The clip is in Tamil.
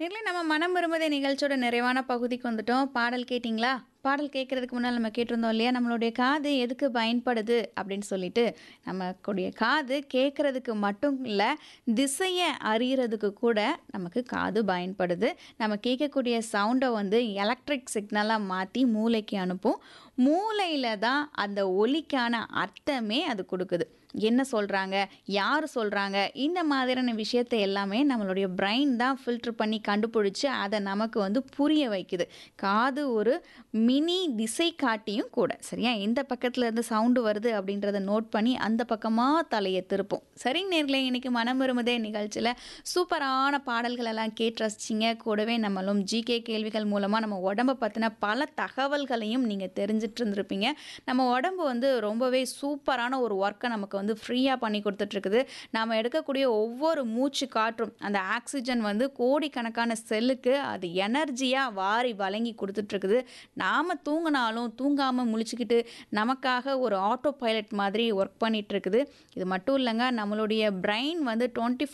நேர்களே நம்ம மனம் விரும்புதே நிகழ்ச்சியோட நிறைவான பகுதிக்கு வந்துட்டோம் பாடல் கேட்டிங்களா பாடல் கேட்கறதுக்கு முன்னால் நம்ம கேட்டிருந்தோம் இல்லையா நம்மளுடைய காது எதுக்கு பயன்படுது அப்படின்னு சொல்லிட்டு நமக்குடைய காது கேட்கறதுக்கு மட்டும் இல்லை திசையை அறியறதுக்கு கூட நமக்கு காது பயன்படுது நம்ம கேட்கக்கூடிய சவுண்டை வந்து எலக்ட்ரிக் சிக்னலாக மாற்றி மூளைக்கு அனுப்பும் மூளையில் தான் அந்த ஒலிக்கான அர்த்தமே அது கொடுக்குது என்ன சொல்கிறாங்க யார் சொல்கிறாங்க இந்த மாதிரியான விஷயத்தை எல்லாமே நம்மளுடைய பிரெயின் தான் ஃபில்டர் பண்ணி கண்டுபிடிச்சி அதை நமக்கு வந்து புரிய வைக்குது காது ஒரு மினி திசை காட்டியும் கூட சரியா எந்த பக்கத்தில் இருந்து சவுண்டு வருது அப்படின்றத நோட் பண்ணி அந்த பக்கமாக தலையை திருப்போம் சரிங்க நேர்களே இன்னைக்கு மனம் விரும்புதே நிகழ்ச்சியில் சூப்பரான பாடல்கள் எல்லாம் கேட்டு ரசிச்சிங்க கூடவே நம்மளும் ஜிகே கேள்விகள் மூலமாக நம்ம உடம்பை பற்றின பல தகவல்களையும் நீங்கள் தெரிஞ்சிட்டு இருந்திருப்பீங்க நம்ம உடம்பு வந்து ரொம்பவே சூப்பரான ஒரு ஒர்க்கை நமக்கு வந்து ஃப்ரீயாக பண்ணி கொடுத்துட்ருக்குது நாம் எடுக்கக்கூடிய ஒவ்வொரு மூச்சு காற்றும் அந்த ஆக்சிஜன் வந்து கோடிக்கணக்கான செல்லுக்கு அது எனர்ஜியாக வாரி வழங்கி கொடுத்துட்ருக்குது நாம் தூங்கினாலும் தூங்காமல் முழிச்சுக்கிட்டு நமக்காக ஒரு ஆட்டோ பைலட் மாதிரி ஒர்க் பண்ணிகிட்ருக்குது இது மட்டும் இல்லைங்க நம்மளுடைய பிரெயின் வந்து டுவெண்ட்டி